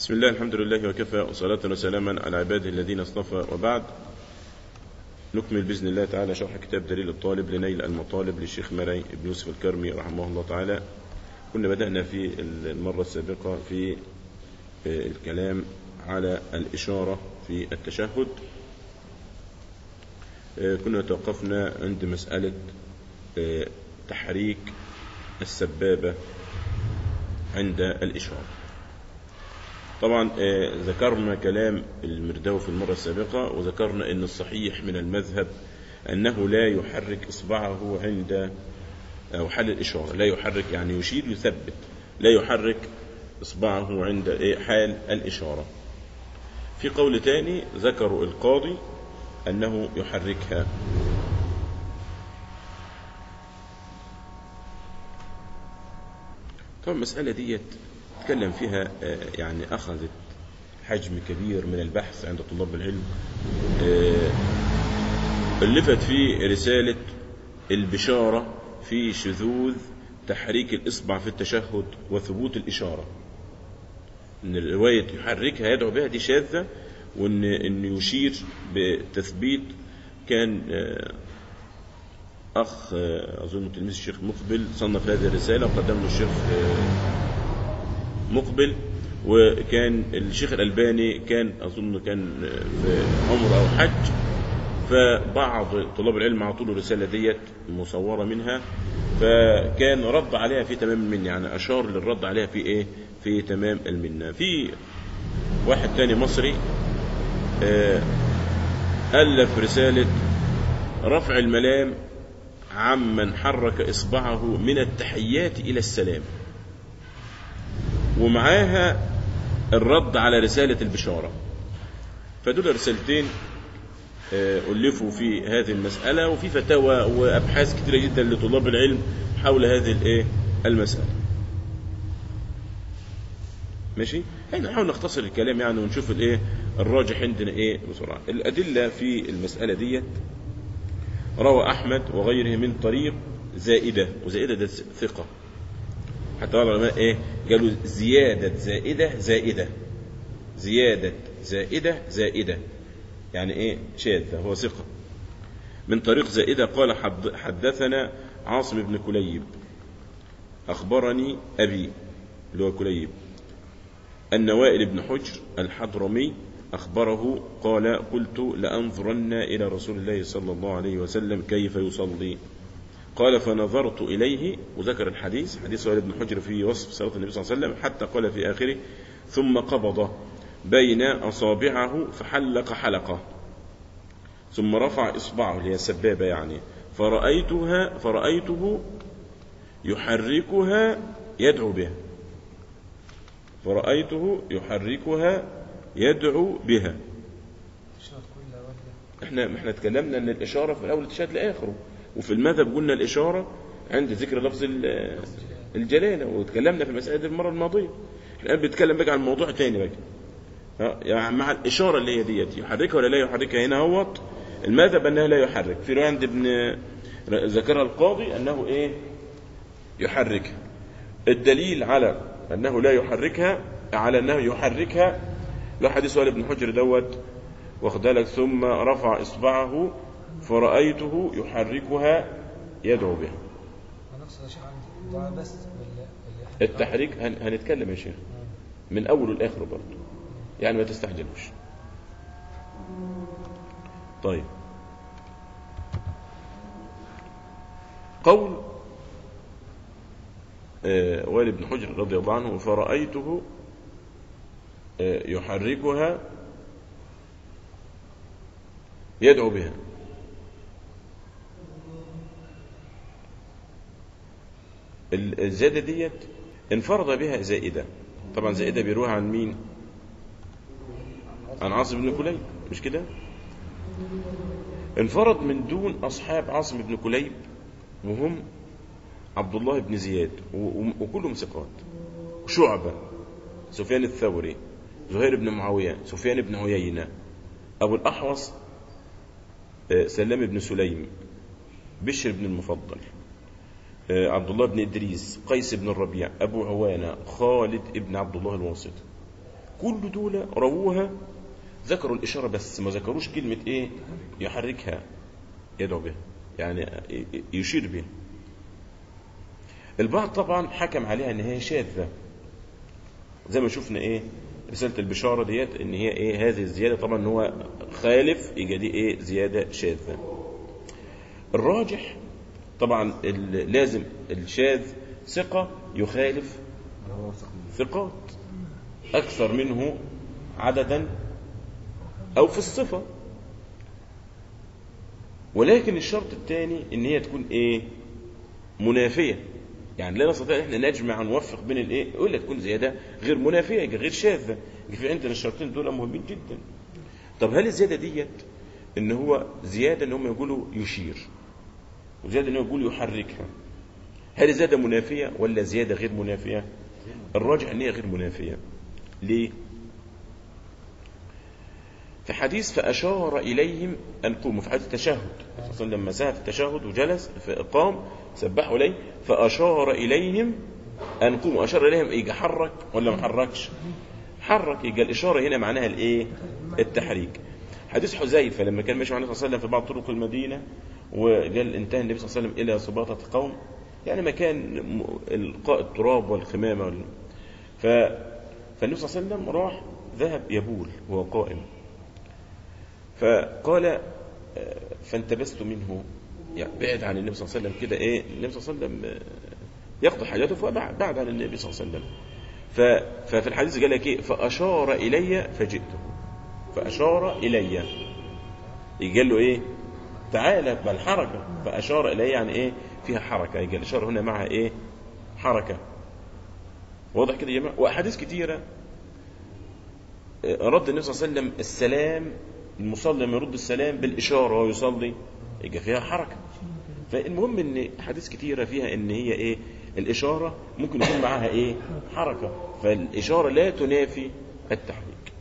بسم الله الحمد لله وكفى وصلاة وسلاما على عباده الذين اصطفى وبعد نكمل بإذن الله تعالى شرح كتاب دليل الطالب لنيل المطالب للشيخ مري بن يوسف الكرمي رحمه الله تعالى كنا بدأنا في المرة السابقة في الكلام على الإشارة في التشهد كنا توقفنا عند مسألة تحريك السبابة عند الإشارة طبعا ذكرنا كلام المرداوي في المرة السابقة وذكرنا أن الصحيح من المذهب أنه لا يحرك إصبعه عند أو حال الإشارة لا يحرك يعني يشير يثبت لا يحرك إصبعه عند حال الإشارة في قول تاني ذكروا القاضي أنه يحركها طبعا المسألة ديت تكلم فيها يعني أخذت حجم كبير من البحث عند طلاب العلم ألفت في رسالة البشارة في شذوذ تحريك الإصبع في التشهد وثبوت الإشارة إن الرواية يحركها يدعو بها دي شاذة وإن إن يشير بتثبيت كان أخ أظن تلميذ الشيخ مقبل صنف هذه الرسالة وقدم له الشيخ مقبل وكان الشيخ الألباني كان أظن كان في عمر أو حج فبعض طلاب العلم عطوا له الرسالة ديت مصورة منها فكان رد عليها في تمام المنة يعني أشار للرد عليها في إيه في تمام المنة في واحد تاني مصري ألف رسالة رفع الملام عمن حرك إصبعه من التحيات إلى السلام ومعاها الرد على رسالة البشارة فدول رسالتين ألفوا في هذه المسألة وفي فتاوى وأبحاث كثيرة جدا لطلاب العلم حول هذه الإيه المسألة ماشي احنا نحاول نختصر الكلام يعني ونشوف الايه الراجح عندنا ايه بسرعه الادله في المساله ديت روى احمد وغيره من طريق زائده وزائده ده ثقه حتى بعض العلماء ايه قالوا زياده زائده زائده زياده زائده زائده يعني ايه شاذ هو ثقه من طريق زائده قال حدثنا عاصم بن كليب اخبرني ابي اللي هو كليب أن وائل بن حجر الحضرمي أخبره قال قلت لأنظرن إلى رسول الله صلى الله عليه وسلم كيف يصلي قال فنظرت إليه وذكر الحديث حديث وائل بن حجر في وصف صلاة النبي صلى الله عليه وسلم حتى قال في آخره ثم قبض بين أصابعه فحلق حلقة ثم رفع إصبعه اللي هي السبابة يعني فرأيتها فرأيته يحركها يدعو بها فرأيته يحركها يدعو بها احنا احنا اتكلمنا ان الاشاره في الاول تشهد لاخره وفي المذهب قلنا الاشاره عند ذكر لفظ الجلاله واتكلمنا في المساله دي المره الماضيه الان بنتكلم بقى عن موضوع تاني بقى يعني مع الاشاره اللي هي ديت يحركها ولا لا يحركها هنا اهوت المذهب انها لا يحرك في روايه عند ابن ذكرها القاضي انه ايه يحركها الدليل على أنه لا يحركها على أنه يحركها لا حديث وائل بن حجر دوت واخد بالك ثم رفع إصبعه فرأيته يحركها يدعو بها بس التحريك هن... هنتكلم يا شيخ من أول لآخر برضه يعني ما تستعجلوش طيب قول وائل بن حجر رضي الله عنه فرأيته يحركها يدعو بها الزيادة ديت انفرد بها زائدة طبعا زائدة بيروها عن مين عن عاصم بن كليب مش كده انفرد من دون أصحاب عاصم بن كليب وهم عبد الله بن زياد وكلهم ثقات شعبة سفيان الثوري زهير بن معاوية سفيان بن عيينة أبو الأحوص سلام بن سليم بشر بن المفضل عبد الله بن إدريس قيس بن الربيع أبو عوانة خالد بن عبد الله الواسط كل دول رووها ذكروا الإشارة بس ما ذكروش كلمة إيه يحركها يدعو بها يعني يشير بها البعض طبعا حكم عليها ان هي شاذة زي ما شفنا ايه رسالة البشارة ديت ان هي ايه هذه الزيادة طبعا ان هو خالف يبقى دي ايه زيادة شاذة الراجح طبعا ال- لازم الشاذ ثقة يخالف ثقات أكثر منه عددا أو في الصفة ولكن الشرط الثاني ان هي تكون ايه منافيه يعني لا نستطيع ان احنا نجمع ونوفق بين الايه ولا تكون زياده غير منافيه غير شاذه في عندنا الشرطين دول مهمين جدا طب هل الزياده ديت ان هو زياده ان هم يقولوا يشير وزياده ان هو يقول يحركها هل زياده منافيه ولا زياده غير منافيه الراجح ان هي غير منافيه ليه في حديث فأشار إليهم أن قوموا في حديث التشهد صلى الله عليه وسلم لما سهى في التشهد وجلس فقام سبحوا إليه فأشار إليهم أن قوموا أشار إليهم يجي حرك ولا ما حركش حرك يجي الإشارة هنا معناها الإيه التحريك حديث حذيفة لما كان ماشي مع النبي صلى الله عليه وسلم في بعض طرق المدينة وقال انتهى النبي صلى الله عليه وسلم إلى سباطة قوم يعني مكان م- إلقاء التراب والخمامة وال... ف... فالنبي صلى الله عليه وسلم راح ذهب يبول وهو قائم فقال آه، فانتبست منه يعني بعد عن النبي صلى الله عليه وسلم كده ايه النبي صلى الله عليه وسلم آه، يقضي حاجاته فبعد بعد عن النبي صلى الله عليه وسلم ف- ففي الحديث قال لك ايه فاشار الي فجئته فاشار الي قال له ايه تعالى بل حركه فاشار الي يعني ايه فيها حركه يبقى الاشاره هنا معها ايه حركه واضح كده يا جماعه واحاديث كتيره آه، رد النبي صلى الله عليه وسلم السلام المصلي لما يرد السلام بالإشارة وهو يصلي يبقى فيها حركة فالمهم ان حديث كتيرة فيها ان هي ايه الإشارة ممكن يكون معاها ايه حركة فالإشارة لا تنافي التحريك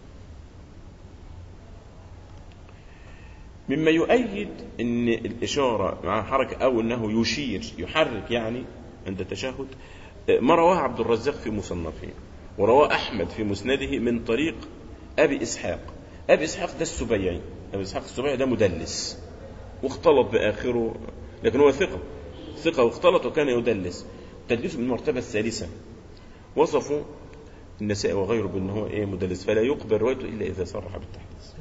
مما يؤيد ان الإشارة معها حركة او انه يشير يحرك يعني عند التشهد ما رواه عبد الرزاق في مصنفه ورواه أحمد في مسنده من طريق أبي إسحاق أبي إسحاق ده السبيعي أبي إسحاق السبيعي ده مدلس واختلط بآخره لكن هو ثقة ثقة واختلط وكان يدلس تدليسه من المرتبة الثالثة وصفوا النساء وغيره بأنه هو إيه مدلس فلا يقبل روايته إلا إذا صرح بالتحديث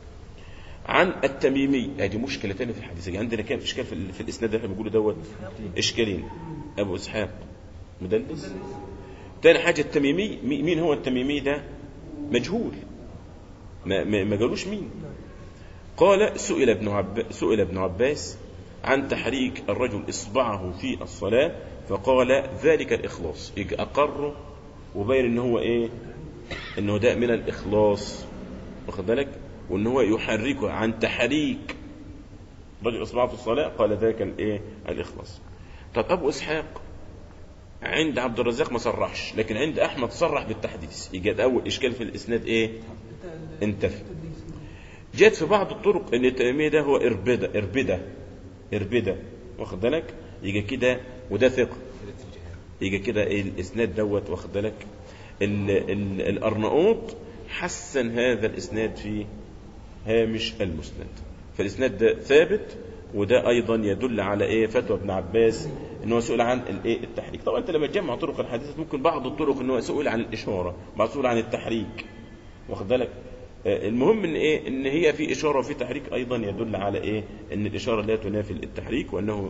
عن التميمي هذه مشكلة تانية في الحديث يعني عندنا كام إشكال في, ال- في الإسناد اللي احنا بنقوله دوت إشكالين أبو إسحاق مدلس تاني حاجة التميمي مي- مين هو التميمي ده مجهول ما, ما, ما قالوش مين قال سئل ابن عب... سئل ابن عباس عن تحريك الرجل اصبعه في الصلاه فقال ذلك الاخلاص يجي اقره وبين ان هو ايه انه ده من الاخلاص واخد بالك وان هو يحركه عن تحريك رجل اصبعه في الصلاه قال ذلك الايه الاخلاص طب ابو اسحاق عند عبد الرزاق ما صرحش لكن عند احمد صرح بالتحديث يجي ده اول اشكال في الاسناد ايه انتفى جاءت في بعض الطرق ان التأمية ده هو اربدة اربدة اربدة واخد بالك يجي كده وده ثقة يجي كده ايه الاسناد دوت واخد بالك ال- ال- الارناؤوط حسن هذا الاسناد في هامش المسند فالاسناد ده ثابت وده ايضا يدل على ايه فتوى ابن عباس ان هو سئل عن الايه التحريك طبعا انت لما تجمع طرق الحديث ممكن بعض الطرق ان هو سئل عن الاشاره بعض سئل عن التحريك واخد بالك آه، المهم ان ايه ان هي في اشاره وفي تحريك ايضا يدل على ايه ان الاشاره لا تنافي التحريك وانه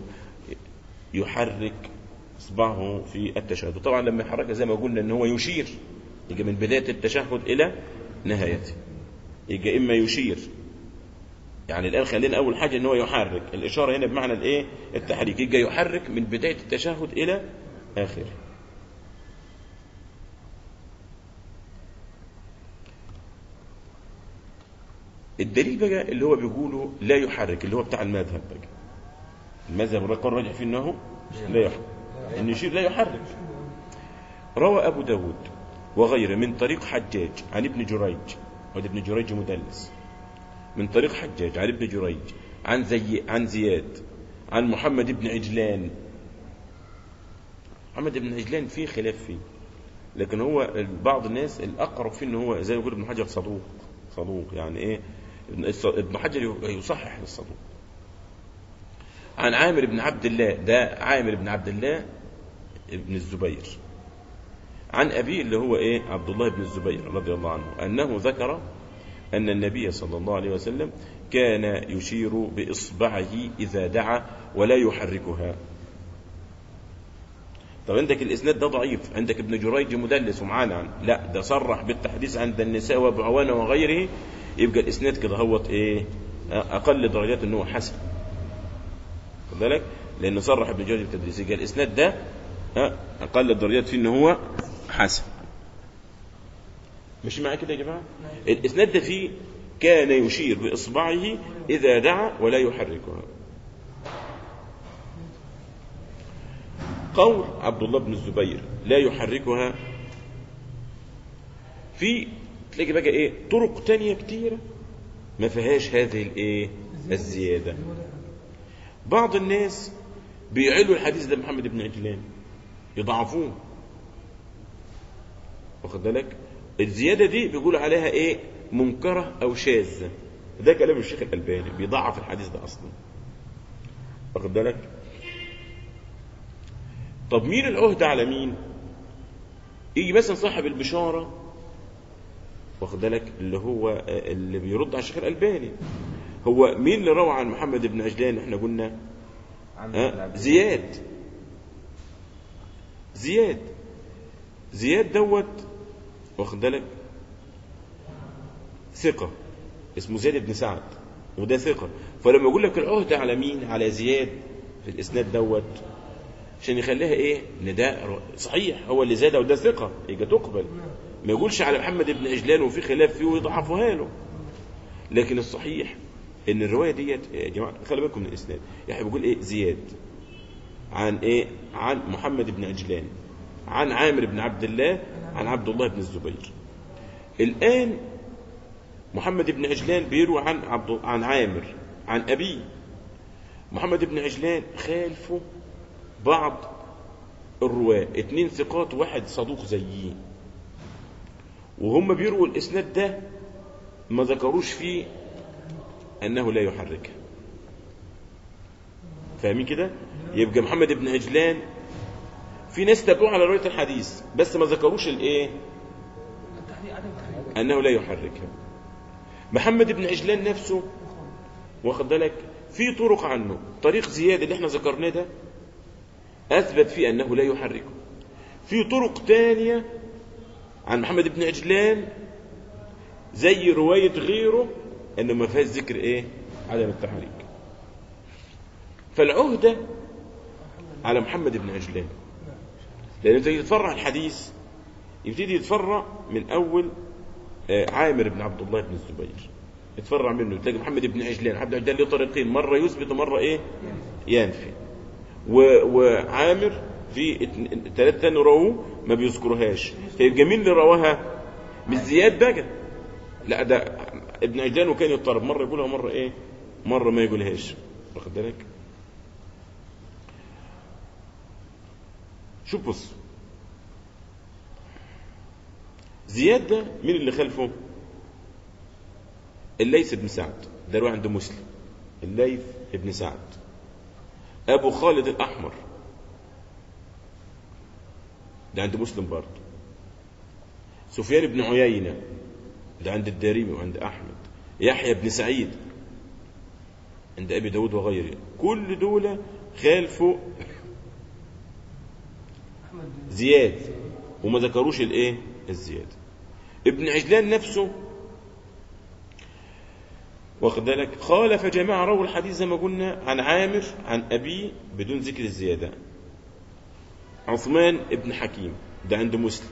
يحرك اصبعه في التشهد طبعا لما يحركها زي ما قلنا ان هو يشير يجي من بدايه التشهد الى نهايته يجي اما يشير يعني الان خلينا اول حاجه ان هو يحرك الاشاره هنا بمعنى الايه التحريك يجي يحرك من بدايه التشهد الى اخره الدليل بقى اللي هو بيقوله لا يحرك اللي هو بتاع المذهب بقى المذهب اللي قال راجع فيه انه لا يحرك ان يشير لا يحرك روى ابو داود وغيره من طريق حجاج عن ابن جريج وده ابن جريج مدلس من طريق حجاج عن ابن جريج عن زي عن زياد عن محمد بن عجلان محمد بن عجلان فيه خلاف فيه لكن هو بعض الناس الاقرب فيه ان هو زي ما يقول ابن حجر صدوق صدوق يعني ايه ابن حجر يصحح للصدوق عن عامر بن عبد الله ده عامر بن عبد الله ابن الزبير عن أبيه اللي هو إيه عبد الله بن الزبير رضي الله عنه أنه ذكر أن النبي صلى الله عليه وسلم كان يشير بإصبعه إذا دعا ولا يحركها طب عندك الإسناد ده ضعيف عندك ابن جريج مدلس ومعانا عن لا ده صرح بالتحديث عند النساء وابو عوانة وغيره يبقى الإسناد كده هوت إيه أقل درجات أنه حسن خد بالك لأن صرح ابن جريج بالتدريس يبقى الإسناد ده أقل الدرجات فيه أنه هو حسن مش معايا كده يا جماعة الإسناد ده فيه كان يشير بإصبعه إذا دعا ولا يحركها قول عبد الله بن الزبير لا يحركها في تلاقي بقى ايه طرق تانية كتيرة ما فيهاش هذه الايه الزيادة بعض الناس بيعلوا الحديث ده محمد بن عجلان يضعفوه واخد بالك الزيادة دي بيقولوا عليها ايه منكرة او شاذة ده كلام الشيخ الألباني بيضعف الحديث ده اصلا واخد بالك طب مين العهدة على مين يجي مثلا صاحب البشارة واخد بالك اللي هو اللي بيرد على الشيخ الألباني هو مين اللي روى عن محمد بن عجلان احنا قلنا ها زياد زياد زياد دوت واخد بالك ثقة اسمه زياد بن سعد وده ثقة فلما يقول لك العهدة على مين على زياد في الإسناد دوت عشان يخليها ايه نداء صحيح هو اللي زاد وده ثقة يبقى تقبل ما يقولش على محمد بن عجلان وفي خلاف فيه ويضعفها له لكن الصحيح ان الرواية ديت يا جماعة خلي بالكم من الاسناد يعني بيقول ايه زياد عن ايه عن محمد بن عجلان عن عامر بن عبد الله عن عبد الله بن الزبير الآن محمد بن عجلان بيروي عن عبد عن عامر عن أبيه محمد بن عجلان خالفه بعض الرواة اتنين ثقات واحد صدوق زيه وهم بيروا الإسناد ده ما ذكروش فيه أنه لا يحركها فاهمين كده يبقى محمد بن عجلان في ناس تابعوه على رواية الحديث بس ما ذكروش الايه أنه لا يحركها محمد بن عجلان نفسه واخد بالك في طرق عنه طريق زياد اللي احنا ذكرناه ده أثبت فيه أنه لا يحركه في طرق تانية عن محمد بن عجلان زي رواية غيره أنه ما فيهاش ذكر إيه عدم التحريك فالعهدة على محمد بن عجلان لأنه تيجي يتفرع الحديث يبتدي يتفرع من أول عامر بن عبد الله بن الزبير يتفرع منه تلاقي محمد بن عجلان محمد بن عجلان له طريقين مرة يثبت ومرة إيه ينفي وعامر في ثلاثة تاني رووه ما بيذكروهاش فيبقى مين اللي رواها مش زياد بقى لا ده ابن عجلان وكان يضطرب مرة يقولها مرة ايه مرة ما يقولهاش واخد بالك شوف بص زياد ده مين اللي خلفه الليث بن سعد ده رواه عند مسلم الليث بن سعد أبو خالد الأحمر ده عند مسلم برضه سفيان بن عيينة ده عند الدارمي وعند أحمد يحيى بن سعيد عند أبي داود وغيره كل دول خالفوا زياد وما ذكروش الايه الزيادة ابن عجلان نفسه واخد بالك خالف جماعة رووا الحديث زي ما قلنا عن عامر عن أبيه بدون ذكر الزيادة عثمان ابن حكيم ده عند مسلم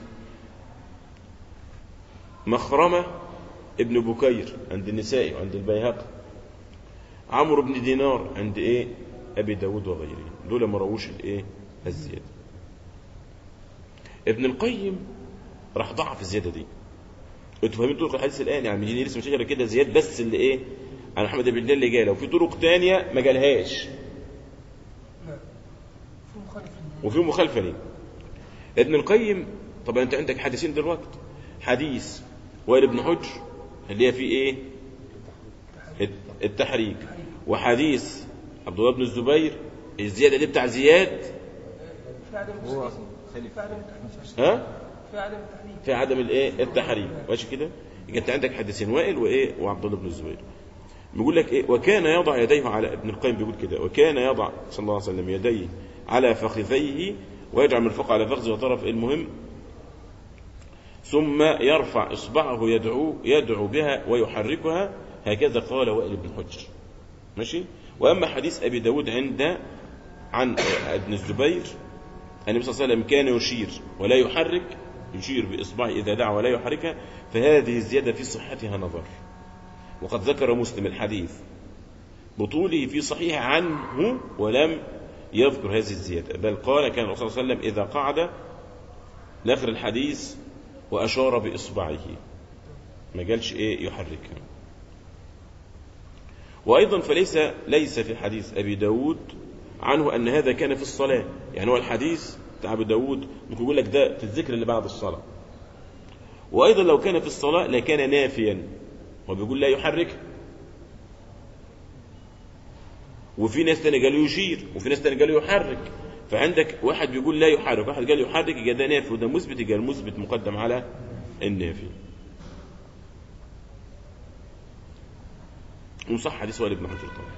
مخرمة ابن بكير عند النسائي وعند البيهقي عمرو بن دينار عند ايه ابي داود وغيره دول ما رووش الايه الزيادة ابن القيم راح ضعف الزيادة دي انتوا فاهمين طرق الحديث الان يعني يجي لسه شجره كده زياد بس اللي ايه عن محمد بن الله اللي جاله وفي طرق تانية ما جالهاش وفي مخالفه ليه ابن القيم طبعا انت عندك حديثين دلوقتي حديث وائل بن حجر اللي هي فيه ايه التحريك وحديث عبد الله بن الزبير الزياده دي بتاع زياد في عدم هو التحريم. في عدم التحريم ها في عدم التحريم في عدم الايه التحريم ماشي كده يبقى انت عندك حديثين وائل وايه وعبد الله بن الزبير بيقول لك ايه وكان يضع يديه على ابن القيم بيقول كده وكان يضع صلى الله عليه وسلم يديه على فخذيه ويجعل مرفقه على فخذه وطرف المهم ثم يرفع اصبعه يدعو يدعو بها ويحركها هكذا قال وائل بن حجر ماشي واما حديث ابي داود عند عن ابن الزبير النبي صلى الله عليه وسلم كان يشير ولا يحرك يشير باصبعه اذا دعا ولا يحركها فهذه الزياده في صحتها نظر وقد ذكر مسلم الحديث بطوله في صحيح عنه ولم يذكر هذه الزيادة بل قال كان الرسول صلى الله عليه وسلم إذا قعد لآخر الحديث وأشار بإصبعه ما قالش إيه يحركها وأيضا فليس ليس في حديث أبي داود عنه أن هذا كان في الصلاة يعني هو الحديث بتاع أبي داود ممكن يقول لك ده في الذكر اللي بعد الصلاة وأيضا لو كان في الصلاة لكان نافيا وبيقول لا يحرك وفي ناس تاني قالوا يشير وفي ناس تاني قالوا يحرك فعندك واحد بيقول لا يحرك واحد قال يحرك يبقى ده نافي وده مثبت يبقى المثبت مقدم على النافي وصح حديث وائل بن حجر طبعا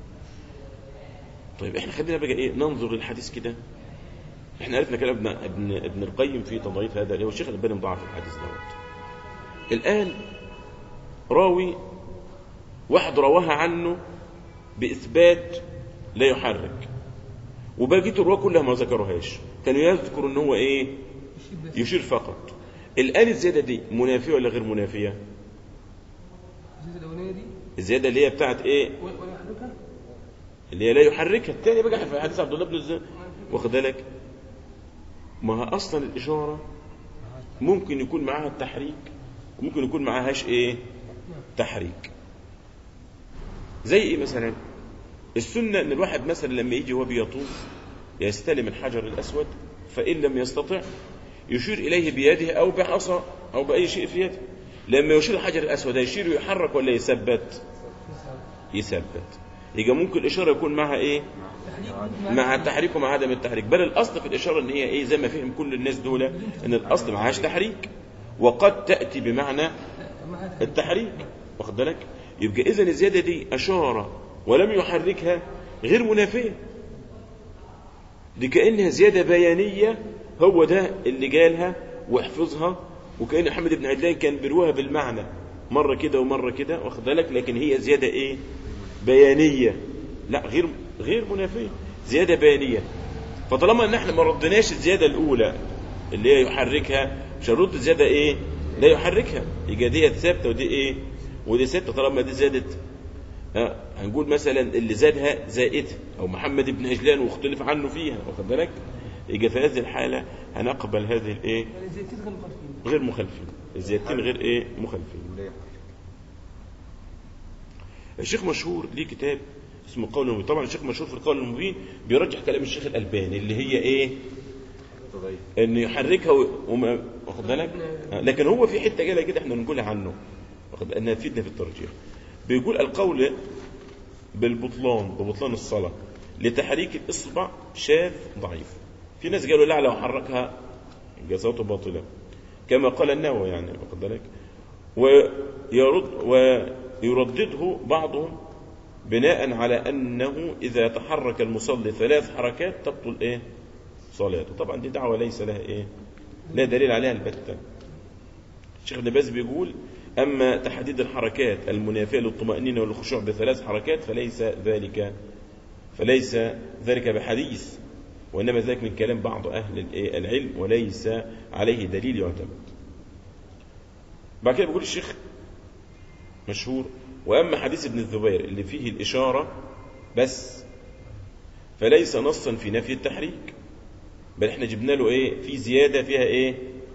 طيب احنا خلينا بقى ايه ننظر للحديث كده احنا عرفنا كلام ابن ابن ابن القيم في تضعيف هذا اللي هو الشيخ الالباني مضاعف الحديث دوت الان راوي واحد رواها عنه بإثبات لا يحرك وبقية الرواة كلها ما ذكروهاش كانوا يذكروا ان هو ايه يشير بس يشير فقط الآن الزيادة دي منافية ولا غير منافية الزيادة الأولانية دي الزيادة اللي هي بتاعت ايه و- ولا يحركها اللي هي لا يحركها الثاني بقى في حديث عبد الله بن الزبير واخد بالك ما هي اصلا الاشاره ممكن يكون معاها التحريك وممكن يكون معاهاش ايه تحريك زي ايه مثلا السنه ان الواحد مثلا لما يجي وهو بيطوف يستلم الحجر الاسود فان لم يستطع يشير اليه بيده او بعصا او باي شيء في يده لما يشير الحجر الاسود يشير يحرك ولا يثبت يثبت يبقى ممكن الاشاره يكون معها ايه تحريك مع التحريك ومع عدم التحريك بل الاصل في الاشاره ان هي ايه زي ما فهم كل الناس دول ان الاصل معهاش تحريك وقد تاتي بمعنى معها تحريك التحريك واخد بالك يبقى اذا الزياده دي اشار ولم يحركها غير منافيه دي كانها زياده بيانيه هو ده اللي قالها واحفظها وكان محمد بن عدلان كان بيروها بالمعنى مره كده ومره كده واخد بالك لكن هي زياده ايه بيانيه لا غير غير منافيه زياده بيانيه فطالما ان احنا ما ردناش الزياده الاولى اللي هي يحركها مش هنرد الزياده ايه لا يحركها يبقى دي ثابته ودي ايه ودي ثابته طالما دي زادت ها هنقول مثلا اللي زادها زائده او محمد بن عجلان واختلف عنه فيها واخد بالك يبقى في هذه الحاله هنقبل هذه الايه يعني زيادتين غير مخالفين غير مخالفين الزيادتين غير ايه مخالفين ليه؟ الشيخ مشهور ليه كتاب اسمه قول المبين طبعا الشيخ مشهور في القول المبين بيرجح كلام الشيخ الالباني اللي هي ايه تضيف ان يحركها و- وما واخد بالك آه، لكن هو في حته جايه كده احنا نقولها عنه واخد بالك؟ انها تفيدنا في الترجيح بيقول القول بالبطلان ببطلان الصلاه لتحريك الاصبع شاذ ضعيف في ناس قالوا لا لو حركها يبقى صوته باطله كما قال النووي يعني واخد بالك ويرد ويردده بعضهم بناء على انه اذا تحرك المصلي ثلاث حركات تبطل ايه صلاته طبعا دي دعوه ليس لها ايه لا دليل عليها البتة الشيخ ابن باز بيقول اما تحديد الحركات المنافيه للطمانينه والخشوع بثلاث حركات فليس ذلك فليس ذلك بحديث وانما ذلك من كلام بعض اهل الإيه؟ العلم وليس عليه دليل يعتمد بعد كده بيقول الشيخ مشهور واما حديث ابن الزبير اللي فيه الاشاره بس فليس نصا في نفي التحريك بل احنا جبنا له ايه في زياده فيها ايه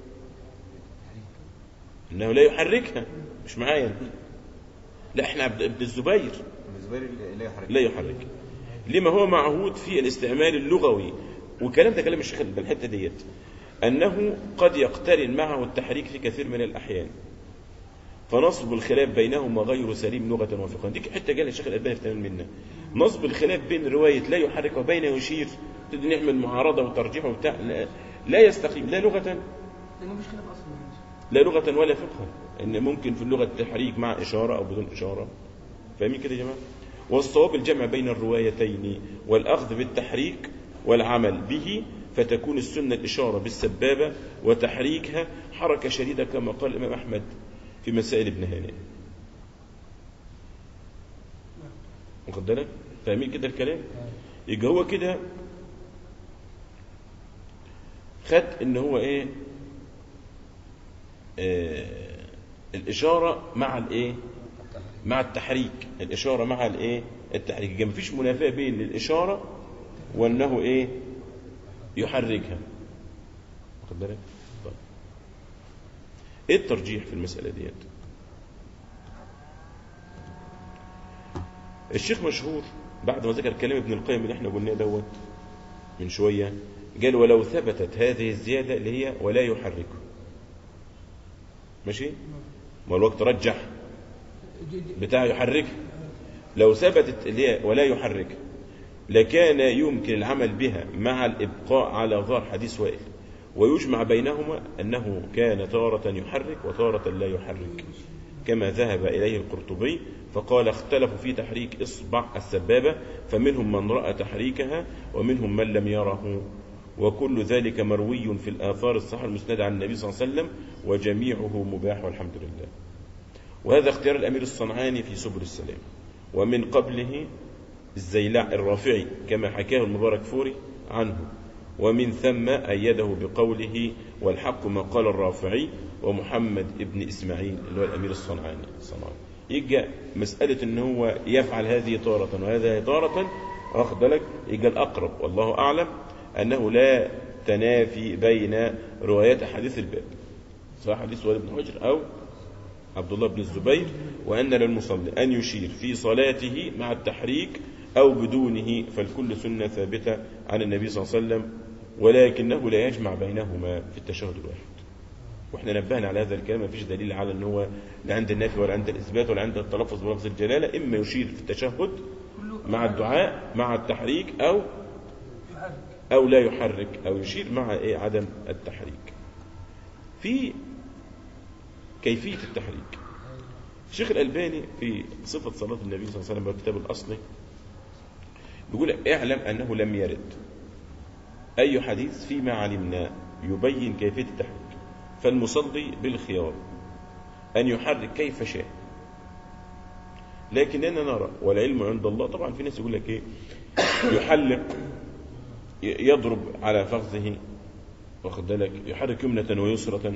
انه لا يحركها مش معايا انت. لا احنا عبد ابن الزبير بالنسبه لي لا يحرك لا يحرك لما هو معهود في الاستعمال اللغوي والكلام ده كلام الشيخ الحته ديت أنه قد يقترن معه التحريك في كثير من الأحيان فنصب الخلاف بينهما غير سليم لغة وفقها دي حتة قال الشيخ الألباني في تمام منا نصب الخلاف بين رواية لا يحرك وبين يشير تبدأ نعمل معارضة وترجيح وبتاع لا, لا يستقيم لا لغة لانه مش خلاف اصلا لا لغة ولا فقها إن ممكن في اللغة التحريك مع إشارة أو بدون إشارة فاهمين كده يا جماعة والصواب الجمع بين الروايتين والأخذ بالتحريك والعمل به فتكون السنة الإشارة بالسبابة وتحريكها حركة شديدة كما قال الإمام أحمد في مسائل ابن هانئ واخد بالك فاهمين كده الكلام يبقى هو كده خد ان هو ايه آه الاشاره مع الايه مع التحريك الاشاره مع الايه التحريك يبقى مفيش منافاه بين الاشاره وانه ايه يحركها واخد بالك طيب. ايه الترجيح في المساله ديت الشيخ مشهور بعد ما ذكر كلام ابن القيم اللي احنا قلناه دوت من شويه قال ولو ثبتت هذه الزياده اللي هي ولا يحركه ماشي ما الوقت رجح دي- دي- بتاع يحركه لو ثبتت اللي هي ولا يحركه لكان يمكن العمل بها مع الإبقاء على ظهر حديث وائل ويجمع بينهما أنه كان تارة يحرك وتارة لا يحرك كما ذهب إليه القرطبي فقال اختلفوا في تحريك إصبع السبابة فمنهم من رأى تحريكها ومنهم من لم يره وكل ذلك مروي في الآثار الصحيحة المسندة عن النبي صلى الله عليه وسلم وجميعه مباح والحمد لله وهذا اختيار الأمير الصنعاني في سبل السلام ومن قبله الزيلع الرافعي كما حكاه المبارك فوري عنه ومن ثم أيده بقوله والحق ما قال الرافعي ومحمد ابن إسماعيل اللي هو الأمير الصنعاني الصنعاني يجي مسألة ان هو يفعل هذه تارة وهذه تارة واخد بالك يجي الأقرب والله أعلم أنه لا تنافي بين روايات أحاديث الباب صح حديث وائل بن حجر أو عبد الله بن الزبير وأن للمصلي أن يشير في صلاته مع التحريك أو بدونه فالكل سنة ثابتة عن النبي صلى الله عليه وسلم ولكنه لا يجمع بينهما في التشهد الواحد واحنا نبهنا على هذا الكلام مفيش دليل على ان هو لا عند النفي ولا عند الاثبات ولا عند التلفظ بلفظ الجلاله اما يشير في التشهد كله مع الدعاء مع التحريك او يحرك أو لا يحرك أو يشير مع إيه عدم التحريك في كيفية التحريك الشيخ الألباني في صفة صلاة النبي صلى الله عليه وسلم والكتاب الأصلي بيقول اعلم أنه لم يرد أي حديث فيما علمنا يبين كيفية التحريك فالمصلي بالخيار أن يحرك كيف شاء لكننا نرى والعلم عند الله طبعا في ناس يقول لك ايه يحلق ي- يضرب على فخذه واخد بالك يحرك يمنة ويسرة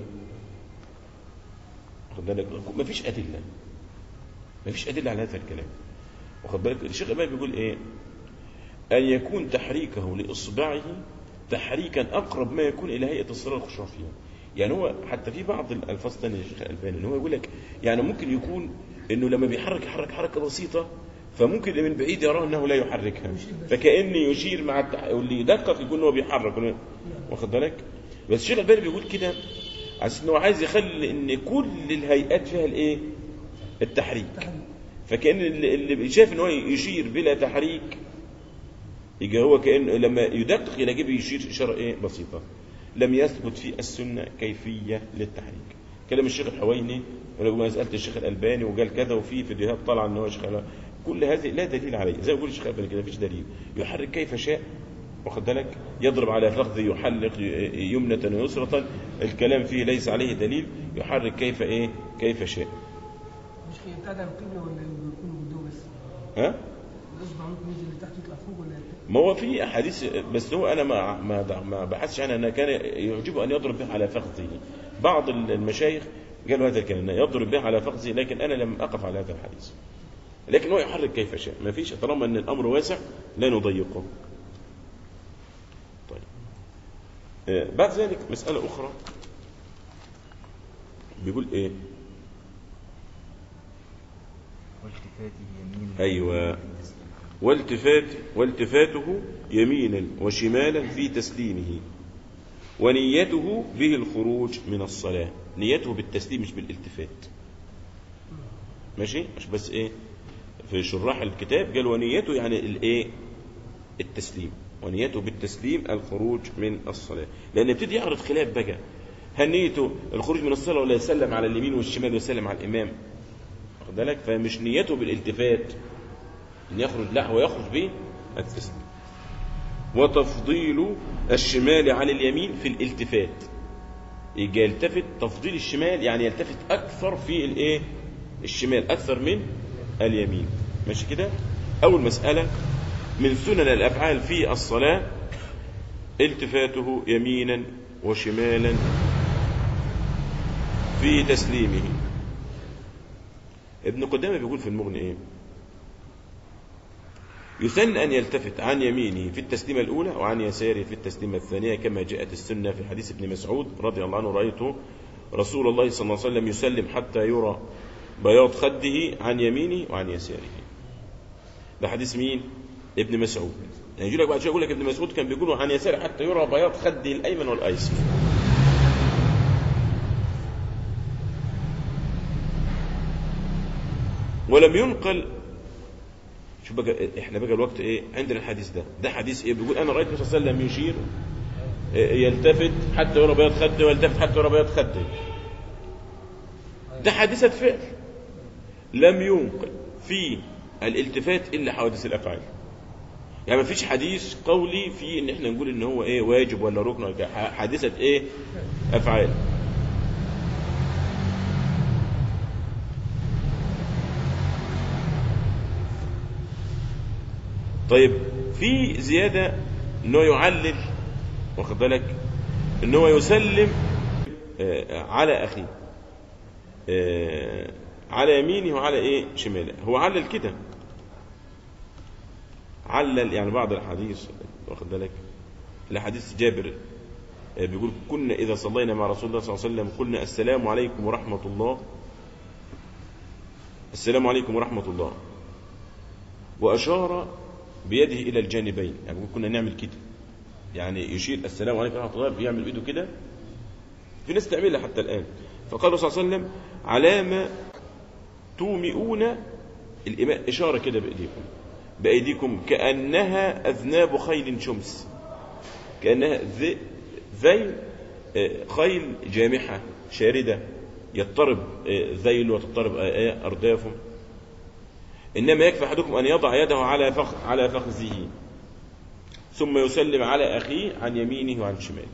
واخد بالك ما فيش أدلة ما فيش أدلة على هذا الكلام واخد بالك الشيخ الألباني بيقول إيه أن يكون تحريكه لإصبعه تحريكا أقرب ما يكون إلى هيئة الصلاة الخشوع فيها يعني هو حتى في بعض الألفاظ الثانية للشيخ الألباني إن هو يقول لك يعني ممكن يكون إنه لما بيحرك يحرك حركة بسيطة فممكن اللي من بعيد يراه أنه لا يحركها فكأن يشير مع التح... واللي يدقق يكون هو بيحرك واخد بالك بس الشيخ الألباني بيقول كده عشان إنه عايز يخلي إن كل الهيئات فيها الإيه التحريك تحريك فكأن اللي اللي شايف ان هو يشير بلا تحريك يجي هو كأن لما يدقق إلى جيبه يشير إشارة إيه بسيطة لم يثبت في السنة كيفية للتحريك كلام الشيخ الحويني ولما سألت الشيخ الألباني وقال كذا وفي فيديوهات طالعة ان هو شيخ الألباني. كل هذه لا دليل عليه زي ما يقول الشيخ الألباني كده مفيش دليل يحرك كيف شاء واخد بالك يضرب على فخذه يحلق يمنة ويسرة الكلام فيه ليس عليه دليل يحرك كيف ايه كيف شاء مش خير بتاع ده القبله ولا بيكون قدام بس ها الاصبع ممكن ينزل لتحت يطلع فوق ولا ما هو في احاديث بس هو انا ما ما ما بحثش عنها انه كان يعجبه ان يضرب به على فخذه بعض المشايخ قالوا هذا الكلام إنه يضرب به على فخذه لكن انا لم اقف على هذا الحديث لكن هو يحرك كيف شاء ما فيش طالما ان الامر واسع لا نضيقه طيب آه، بعد ذلك مساله اخرى بيقول ايه والتفاته يمين أيوة. والتفات والتفاته يمينا وشمالا في تسليمه ونيته به الخروج من الصلاة نيته بالتسليم مش بالالتفات ماشي عشان بس ايه في شراح الكتاب قال ونيته يعني الايه التسليم ونيته بالتسليم الخروج من الصلاة لأن ابتدي يعرض خلاف بقى هل نيته الخروج من الصلاة ولا يسلم على اليمين والشمال ويسلم على الإمام واخد بالك فمش نيته بالالتفات ان يخرج لا هو يخرج به التسليم وتفضيل الشمال عن اليمين في الالتفات يجي يلتفت تفضيل الشمال يعني يلتفت اكثر في الايه الشمال اكثر من اليمين ماشي كده اول مساله من سنن الافعال في الصلاه التفاته يمينا وشمالا في تسليمه ابن قدامه بيقول في المغني ايه يسن أن يلتفت عن يمينه في التسليمة الأولى وعن يساره في التسليمة الثانية كما جاءت السنة في حديث ابن مسعود رضي الله عنه رأيت رسول الله صلى الله عليه وسلم يسلم حتى يرى بياض خده عن يمينه وعن يساره ده حديث مين؟ ابن مسعود يعني يجي لك بعد شويه يقول لك ابن مسعود كان بيقول عن يساره حتى يرى بياض خده الأيمن والأيسر ولم ينقل شوف بقى احنا بقى الوقت ايه عندنا الحديث ده ده حديث ايه بيقول انا رايت النبي صلى الله عليه وسلم يشير إيه، يلتفت حتى يرى بياض خده ويلتفت حتى يرى بياض خده ده حادثة فعل لم ينقل في الالتفات الا حوادث الافعال يعني ما فيش حديث قولي في ان احنا نقول ان هو ايه واجب ولا ركن ولا كده. حادثة ايه افعال طيب في زيادة انه يعلل واخد بالك ان هو يسلم آه، على اخيه آه، على يمينه وعلى ايه شماله هو علل كده علل يعني بعض الحديث واخد بالك الحديث جابر آه، بيقول كنا اذا صلينا مع رسول الله صلى الله عليه وسلم قلنا السلام عليكم ورحمه الله السلام عليكم ورحمه الله واشار بيده الى الجانبين يعني بيقول كنا نعمل كده يعني يشير السلام عليكم ورحمه الله بيعمل بايده كده في ناس تعملها حتى الان فقال صلى الله عليه وسلم على ما تومئون الإماء إشارة كده بأيديكم بأيديكم كأنها أذناب خيل شمس كأنها ذي ذيل آه، خيل جامحة شاردة يضطرب آه، ذيل وتضطرب آه، أردافه إنما يكفي أحدكم أن يضع يده على فخ على فخذه ثم يسلم على أخيه عن يمينه وعن شماله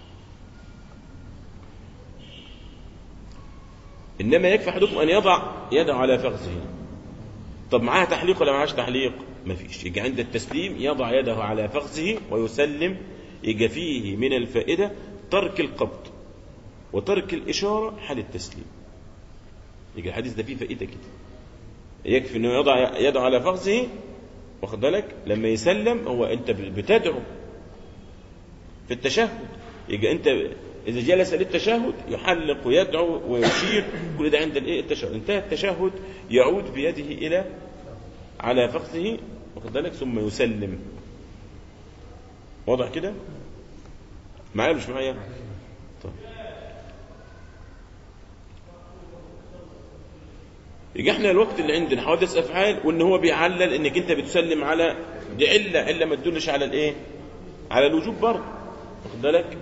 إنما يكفي أحدكم أن يضع يده على فخذه طب معاها تحليق ولا معاش تحليق ما فيش يجي عند التسليم يضع يده على فخذه ويسلم يجي فيه من الفائدة ترك القبض وترك الإشارة حال التسليم يجي الحديث ده فيه فائدة كده يكفي انه يضع يده على فخذه واخد بالك لما يسلم هو انت بتدعو في التشهد يجي انت اذا جلس للتشهد يحلق ويدعو ويشير كل ده عند الايه التشهد انتهى التشهد يعود بيده الى على فخذه واخد بالك ثم يسلم واضح كده معايا ولا مش معايا طيب يجي احنا الوقت اللي عندنا حوادث افعال وان هو بيعلل انك انت بتسلم على دي عله عله ما تدلش على الايه على الوجوب برضه واخد بالك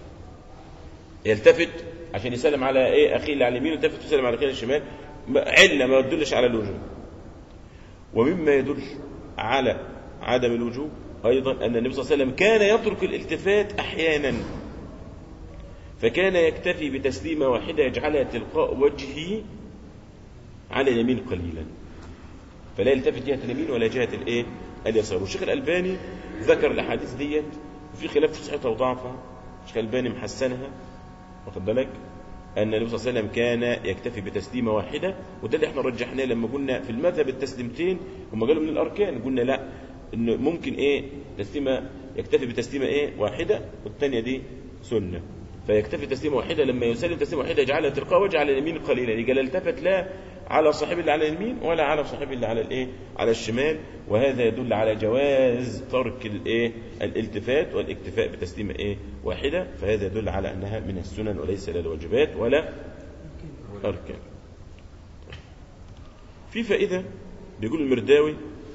يلتفت عشان يسلم على ايه اخيه اللي على اليمين يلتفت ويسلم على اخيه اللي الشمال عله ما تدلش على الوجوب ومما يدل على عدم الوجوب ايضا ان النبي صلى الله عليه وسلم كان يترك الالتفات احيانا فكان يكتفي بتسليمه واحده يجعلها تلقاء وجهه على اليمين قليلا فلا يلتفت جهة اليمين ولا جهة الايه اليسار والشيخ الألباني ذكر الأحاديث ديت وفي خلاف في صحتها وضعفها الشيخ الألباني محسنها واخد بالك أن النبي صلى الله عليه وسلم كان يكتفي بتسليمة واحدة وده اللي احنا رجحناه لما قلنا في المذهب التسليمتين هم قالوا من الأركان قلنا لا إن ممكن إيه تسليمة يكتفي بتسليمة إيه واحدة والثانية دي سنة فيكتفي تسليمه واحدة لما يسلم تسليمه واحدة يجعلها تلقاء وجه على اليمين قليلا يجي لا التفت لا على صاحب اللي على اليمين ولا على صاحب اللي على الايه على الشمال وهذا يدل على جواز ترك الايه الالتفات والاكتفاء بتسليمه ايه واحده فهذا يدل على انها من السنن وليس لا الواجبات ولا اركان في فائده بيقول المرداوي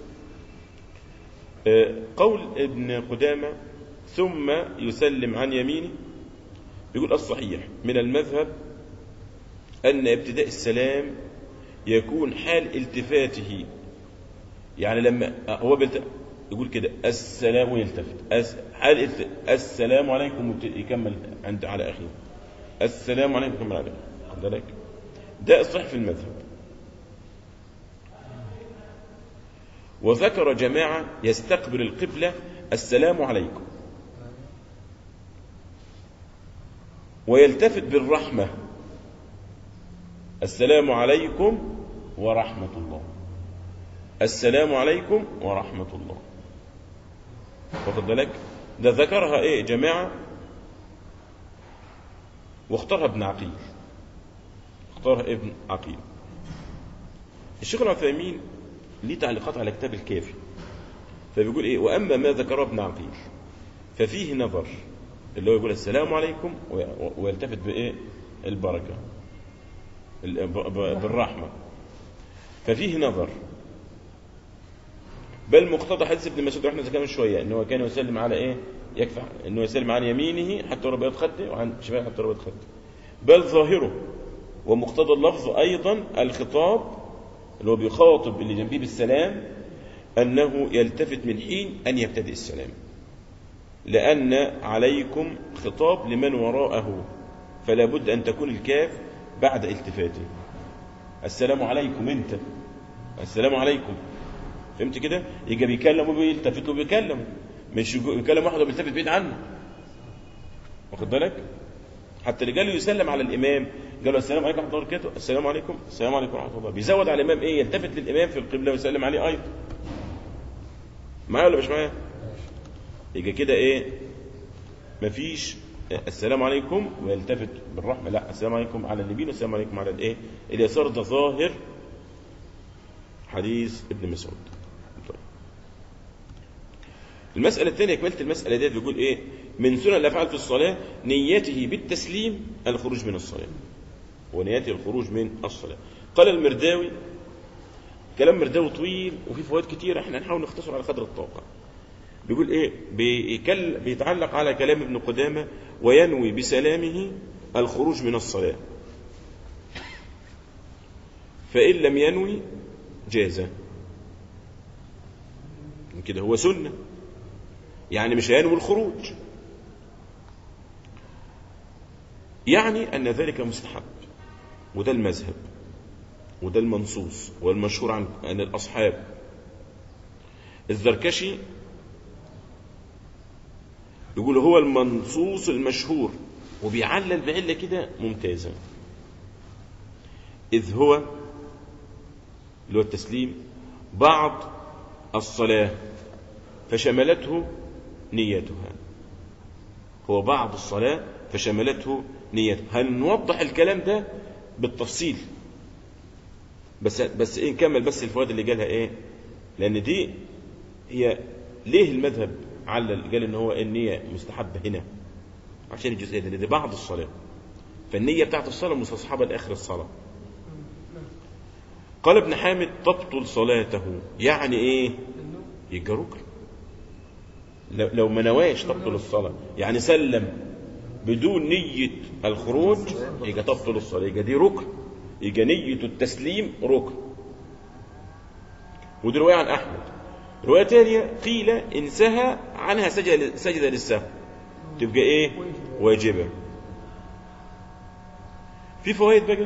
آه، قول ابن قدامه ثم يسلم عن يمينه يقول الصحيح من المذهب أن ابتداء السلام يكون حال التفاته يعني لما هو بلت... يقول كده السلام ويلتفت أس... حال الت... السلام عليكم وت- يكمل عند على أخيه السلام عليكم يكمل على أخيه خد بالك ده الصحيح في المذهب وذكر جماعة يستقبل القبلة السلام عليكم ويلتفت بالرحمة السلام عليكم ورحمة الله السلام عليكم ورحمة الله واخد بالك ده ذكرها ايه جماعة واختارها ابن عقيل اختارها ابن عقيل الشيخ العثيمين ليه تعليقات على كتاب الكافي فبيقول ايه واما ما ذكره ابن عقيل ففيه نظر اللي هو يقول السلام عليكم وي- ويلتفت بايه البركه ال- ب- ب- بالرحمه ففيه نظر بل مقتضى حديث ابن مسعود واحنا ذكرنا من شويه ان هو كان يسلم على ايه يكفي انه يسلم عن يمينه حتى ورا بيض خده وعن شماله حتى ورا بيض خده بل ظاهره ومقتضى اللفظ ايضا الخطاب اللي هو بيخاطب اللي جنبيه بالسلام انه يلتفت من حين ان يبتدئ السلام لأن عليكم خطاب لمن وراءه فلا بد أن تكون الكاف بعد التفاته السلام عليكم أنت السلام عليكم فهمت كده يجي بيكلم وبيلتفت وبيكلم مش يجو- يكلم واحد وبيلتفت بعيد عنه واخد بالك حتى اللي قال يسلم على الامام قال له السلام عليكم ورحمه الله وبركاته السلام عليكم السلام عليكم ورحمه الله بيزود على الامام ايه يلتفت للامام في القبله ويسلم عليه ايضا معايا ولا مش معايا يبقى كده ايه مفيش السلام عليكم ويلتفت بالرحمه لا السلام عليكم على اليمين والسلام عليكم على الايه اليسار ده ظاهر حديث ابن مسعود طيب. المسألة الثانية كملت المسألة ديت بيقول إيه؟ من سنن الأفعال في الصلاة نيته بالتسليم الخروج من الصلاة. ونيته الخروج من الصلاة. قال المرداوي كلام مرداوي طويل وفيه فوائد كتيرة احنا هنحاول نختصر على قدر الطاقة. بيقول ايه بيكل بيتعلق على كلام ابن قدامة وينوي بسلامه الخروج من الصلاة فإن لم ينوي جاز كده هو سنة يعني مش هينوي الخروج يعني أن ذلك مستحب وده المذهب وده المنصوص والمشهور عن عن الأصحاب الزركشي يقول هو المنصوص المشهور وبيعلل بعلة كده ممتازة إذ هو اللي هو التسليم بعض الصلاة فشملته نيتها هو بعض الصلاة فشملته نيته هنوضح الكلام ده بالتفصيل بس بس ايه نكمل بس الفوائد اللي قالها ايه لان دي هي ليه المذهب علل قال ان هو النية مستحبة هنا عشان الجزئية دي دي بعض الصلاة فالنية بتاعت الصلاة مستصحبة لآخر الصلاة قال ابن حامد تبطل صلاته يعني ايه يبقى ركن لو لو ما نواش تبطل الصلاة يعني سلم بدون نية الخروج يبقى تبطل الصلاة يبقى دي ركن يبقى نية التسليم ركن ودي رواية عن أحمد رواية تانية قيل إن سهى عنها سجد سجد للسهو تبقى إيه واجبة في فوائد بقى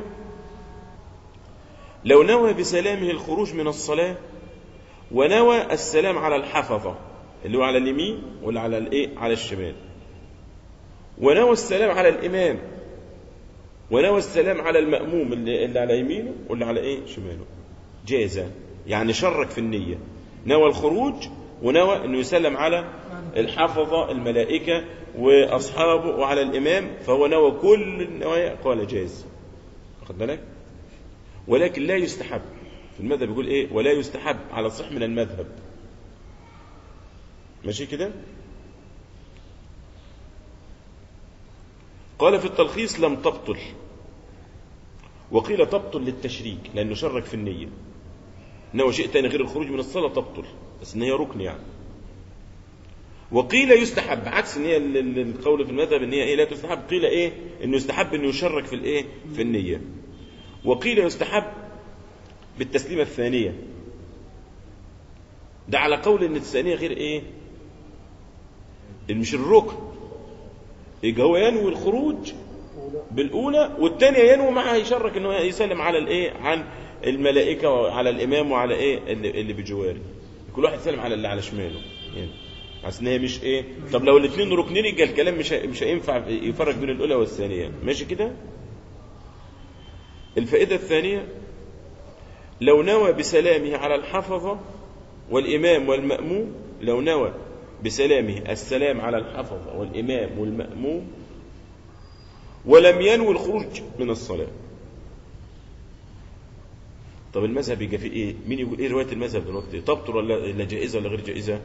لو نوى بسلامه الخروج من الصلاة ونوى السلام على الحفظة اللي هو على اليمين ولا على الايه على الشمال ونوى السلام على الإمام ونوى السلام على المأموم اللي, اللي على يمينه واللي على ايه شماله جاز يعني شرك في النية نوى الخروج ونوى انه يسلم على الحفظة الملائكة واصحابه وعلى الامام فهو نوى كل النوايا قال جاز واخد بالك ولكن لا يستحب في المذهب بيقول ايه ولا يستحب على الصح من المذهب ماشي كده قال في التلخيص لم تبطل وقيل تبطل للتشريك لانه شرك في النيه انه شيء تاني غير الخروج من الصلاه تبطل بس ان هي ركن يعني وقيل يستحب عكس ان هي ال- ال- القول في المذهب ان هي ايه لا تستحب قيل ايه انه يستحب انه يشرك في الايه في النيه وقيل يستحب بالتسليمه الثانيه ده على قول ان الثانيه غير ايه مش الركن يبقى هو ينوي الخروج بالاولى والثانيه ينوي معها يشرك انه يسلم على الايه عن الملائكه وعلى الامام وعلى ايه اللي, اللي بجواره كل واحد يسلم على اللي على شماله يعني عشان ان هي مش ايه طب لو الاثنين ركنين يبقى الكلام مش هي- مش هينفع يفرق بين الاولى والثانيه ماشي كده الفائده الثانيه لو نوى بسلامه على الحفظه والامام والماموم لو نوى بسلامه السلام على الحفظه والامام والماموم ولم ينوي الخروج من الصلاه طب المذهب يبقى فيه ايه مين يقول ايه روايه المذهب دلوقتي تبطل ولا ولا جائزه ولا غير جائزه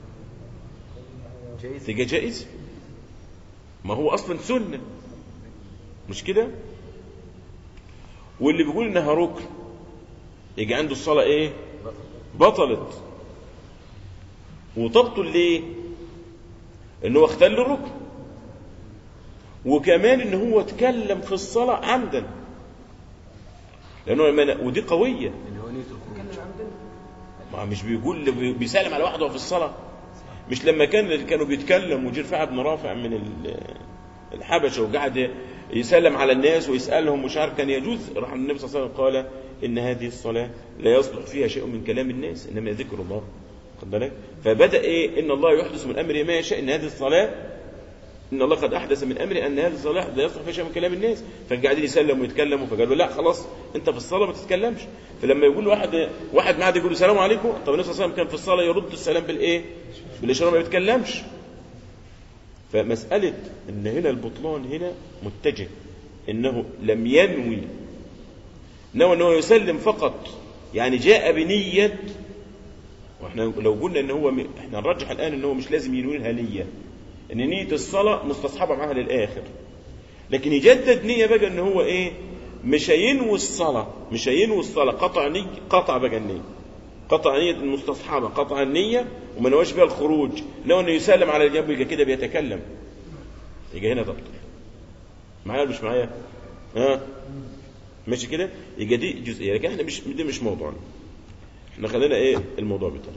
جائز تبقى جائز ما هو اصلا سنه مش كده واللي بيقول انها ركن يجي عنده الصلاه ايه بطلت وتبطل ليه ان هو اختل الركن وكمان ان هو اتكلم في الصلاه عمدا لانه لما- ودي قويه اللي هو نية الخروج كان عمدا ما مش بيقول بيسلم على واحد وهو في الصلاه مش لما كان كانوا بيتكلم وجير رفاعة بن رافع من ال- الحبشه وقعد يسلم على الناس ويسالهم مش عارف كان يجوز راح النبي صلى الله عليه وسلم قال ان هذه الصلاه لا يصلح فيها شيء من كلام الناس انما ذكر الله خد بالك فبدا ايه ان الله يحدث من امره ما يشاء ان هذه الصلاه ان الله قد احدث من امره ان هذه الصلاه لا يصلح فيها شيء من كلام الناس فقاعدين يسلموا ويتكلموا فقالوا لا خلاص انت في الصلاه ما تتكلمش فلما يقول واحد واحد معاه يقول له السلام عليكم طب النبي صلى الله عليه وسلم كان في الصلاه يرد السلام بالايه؟ بالاشاره ما بيتكلمش فمساله ان هنا البطلان هنا متجه انه لم ينوي نوى انه يسلم فقط يعني جاء بنيه واحنا لو قلنا ان هو م... احنا نرجح الان ان هو مش لازم ينوي لها نيه ان نيه الصلاه مستصحبه معاها للاخر لكن يجدد نيه بقى ان هو ايه مش هينوي الصلاه مش هينوي الصلاه قطع نيه قطع بقى النيه قطع نيه المستصحبه قطع النيه وما نواش بها الخروج لو انه يسلم على الجنب يبقى كده بيتكلم يبقى هنا تبطل معايا ولا مش معايا ها ماشي كده يبقى دي جزئيه لكن احنا مش دي مش موضوعنا احنا خلينا ايه الموضوع بتاعنا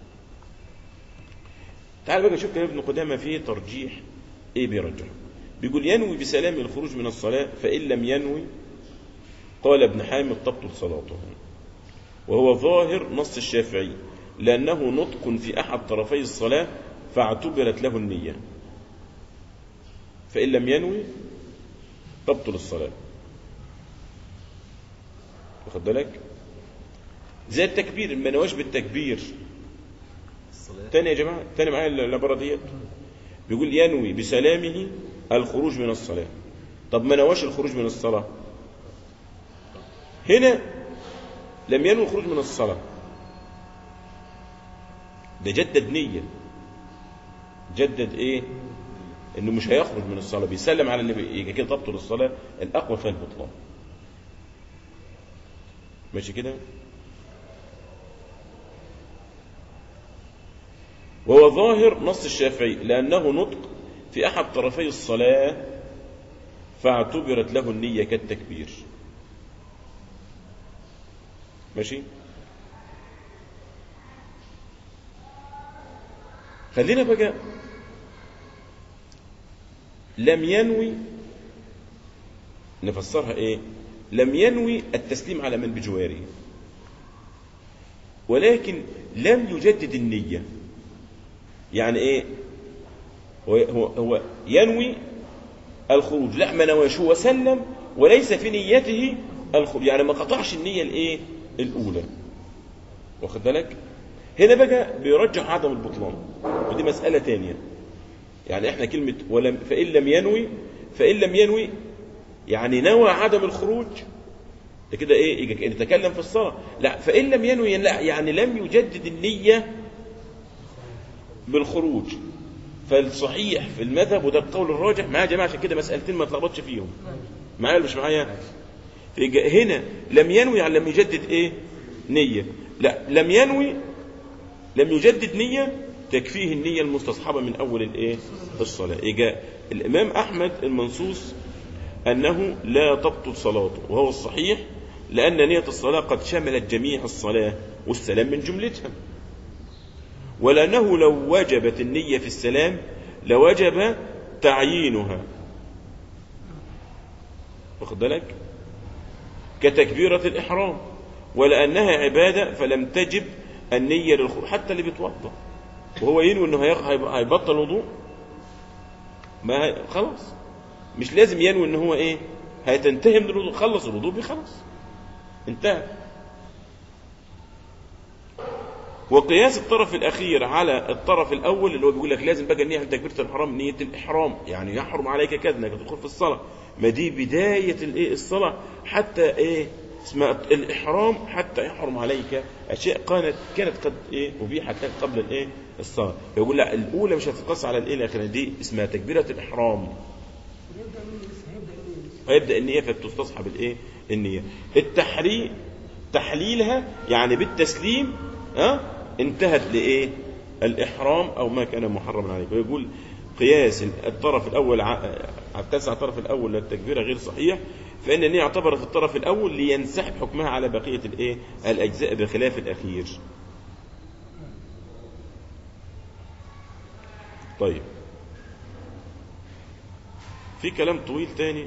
تعال بقى نشوف كلام ابن قدامه فيه ترجيح ايه بيرجح بيقول ينوي بسلام الخروج من الصلاة فإن لم ينوي قال ابن حامد تبطل صلاته وهو ظاهر نص الشافعي لأنه نطق في أحد طرفي الصلاة فاعتبرت له النية فإن لم ينوي تبطل الصلاة واخد بالك زي التكبير ما نواش بالتكبير الصلاة تاني يا جماعة تاني معايا العبارة ديت بيقول ينوي بسلامه الخروج من الصلاة طب ما نواش الخروج من الصلاة هنا لم ينوي الخروج من الصلاة ده جدد نية جدد ايه انه مش هيخرج من الصلاة بيسلم على اللي يجي كده تبطل الصلاة الاقوى فيها البطلان ماشي كده وهو ظاهر نص الشافعي لأنه نطق في أحد طرفي الصلاة فاعتبرت له النية كالتكبير ماشي خلينا بقى لم ينوي نفسرها ايه لم ينوي التسليم على من بجواره ولكن لم يجدد النيه يعني ايه هو, هو, هو ينوي الخروج لا ما نواش هو سلم وليس في نيته الخروج يعني ما قطعش النية الايه الاولى واخد بالك هنا بقى بيرجح عدم البطلان ودي مسألة تانية يعني احنا كلمة ولم فإن لم ينوي فإن لم ينوي يعني نوى عدم الخروج ده كده ايه يجي نتكلم في الصلاة لا فإن لم ينوي لا يعني لم يجدد النية بالخروج فالصحيح في المذهب وده القول الراجح معايا يا جماعه عشان كده مسألتين ما تلخبطش فيهم معايا ولا مش معايا في هنا لم ينوي يعني لم يجدد ايه نية لا لم ينوي لم يجدد نية تكفيه النية المستصحبة من أول الإيه؟ الصلاة إجا الإمام أحمد المنصوص أنه لا تبطل صلاته وهو الصحيح لأن نية الصلاة قد شملت جميع الصلاة والسلام من جملتها ولأنه لو وجبت النية في السلام لوجب تعيينها واخد بالك كتكبيرة الإحرام ولأنها عبادة فلم تجب النية للخروج حتى اللي بيتوضا وهو ينوي انه هيخ- هيب- هيبطل وضوء ما هي- خلاص مش لازم ينوي ان هو ايه هيتنتهي من الوضوء خلص الوضوء بخلص انتهى وقياس الطرف الاخير على الطرف الاول اللي هو بيقول لك لازم بقى النيه عند تكبيره الحرام نيه الاحرام يعني يحرم عليك كذا انك تدخل في الصلاه ما دي بدايه الايه الصلاه حتى ايه اسمها الاحرام حتى يحرم عليك اشياء كانت كانت قد ايه ابيحت لك قبل الايه الصلاه يقول لا الاولى مش هتتقص على الايه الاخيره دي اسمها تكبيره الاحرام يبدا من لسه هيبدا من لسه فيبدا النيه فبتستصحب الايه النيه التحريم تحليلها يعني بالتسليم ها انتهت لايه الاحرام او ما كان محرما عليك ويقول قياس الطرف الاول ع- على التاسع الطرف الاول للتكبيره غير صحيح فان النيه اعتبرت الطرف الاول لينسحب حكمها على بقيه الايه الاجزاء بخلاف الاخير طيب في كلام طويل تاني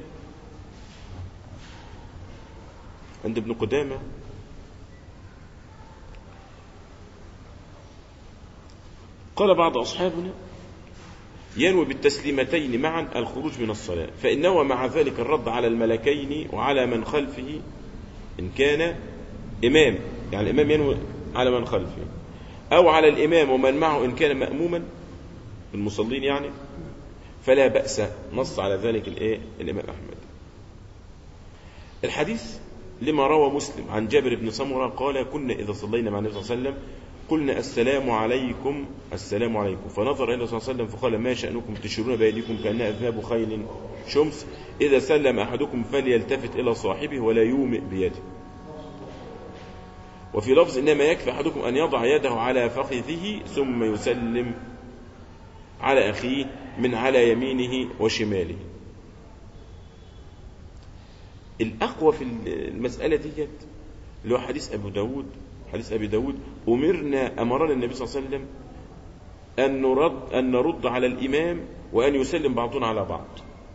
عند ابن قدامة قال بعض أصحابنا ينوي بالتسليمتين معا الخروج من الصلاة فإن نوى مع ذلك الرد على الملكين وعلى من خلفه إن كان إمام يعني الإمام ينوي على من خلفه أو على الإمام ومن معه إن كان مأموما المصلين يعني فلا بأس نص على ذلك الإيه الإمام أحمد الحديث لما روى مسلم عن جابر بن سمرة قال كنا إذا صلينا مع النبي صلى الله عليه وسلم قلنا السلام عليكم السلام عليكم فنظر إلى النبي صلى الله عليه وسلم فقال ما شأنكم تشيرون بأيديكم كأنها أذناب خيل شمس إذا سلم أحدكم فليلتفت إلى صاحبه ولا يومئ بيده وفي لفظ إنما يكفي أحدكم أن يضع يده على فخذه ثم يسلم على أخيه من على يمينه وشماله الأقوى في المسألة ديت اللي هو حديث أبو داود حديث أبي داود أمرنا أمرنا النبي صلى الله عليه وسلم أن نرد أن نرد على الإمام وأن يسلم بعضنا على بعض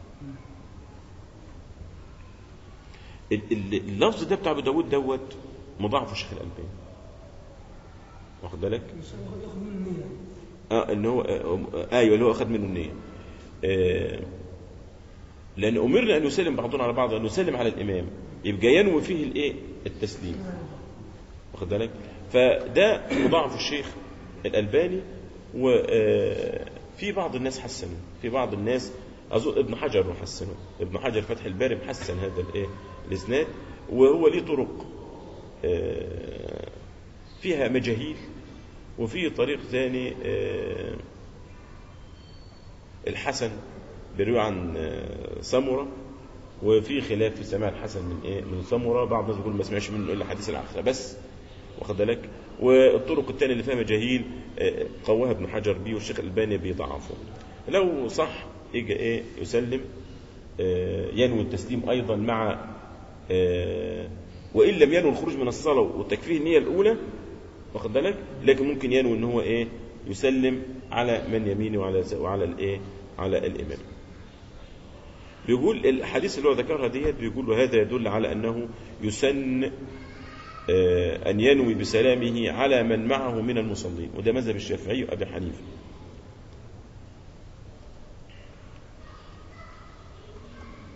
ال- ال- اللفظ ده بتاع أبو داود دوت مضاعف الشيخ الألباني واخد بالك؟ مش هياخد ياخد منه النية اه ان هو آه آه، ايوه اللي هو اخذ منه النيه آه لان امرنا ان نسلم بعضنا على بعض ان نسلم على الامام يبقى ينوي فيه الايه التسليم واخد بالك فده مضاعف الشيخ الالباني وفي بعض الناس حسنوا في بعض الناس اظن ابن حجر حسنه ابن حجر فتح الباري حسن هذا الايه الاسناد وهو ليه طرق آه، فيها مجاهيل وفي طريق ثاني آه، الحسن بيروي عن آه، سمرة وفي خلاف في سماع الحسن من ايه من سمرة بعض الناس بيقول ما سمعش منه الا حديث العقبة بس واخد بالك والطرق الثانيه اللي فيها مجاهيل آه، قواها ابن حجر بيه والشيخ الالباني بيضعفه لو صح يجي ايه يسلم آه، ينوي التسليم ايضا مع آه، وان لم ينوي الخروج من الصلاه وتكفيه النيه الاولى واخد بالك لكن ممكن ينوي ان هو ايه يسلم على من يمينه وعلى وعلى الايه على الامام بيقول الحديث اللي هو ذكرها ديت بيقول وهذا يدل على انه يسن آه، ان ينوي بسلامه على من معه من المصلين وده مذهب الشافعي وابي حنيفه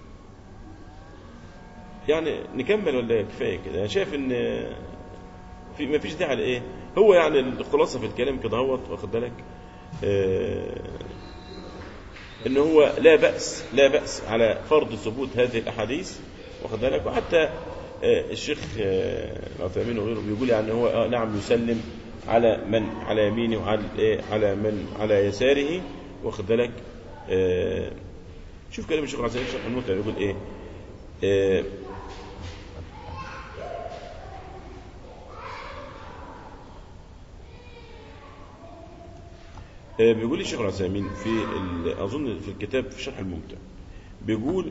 يعني نكمل ولا كفايه كده انا شايف ان في ما فيش داعي لايه هو يعني الخلاصه في الكلام كده اهوت واخد بالك آه ان هو لا باس لا باس على فرض ثبوت هذه الاحاديث واخد بالك وحتى آه الشيخ آه العثيمين وغيره بيقول يعني هو آه نعم يسلم على من على يمينه وعلى إيه على من على يساره واخد بالك آه شوف كلام الشيخ العثيمين الشيخ المتع يقول ايه آه آه، بيقول الشيخ العثيمين في ال- اظن في الكتاب في شرح الممتع بيقول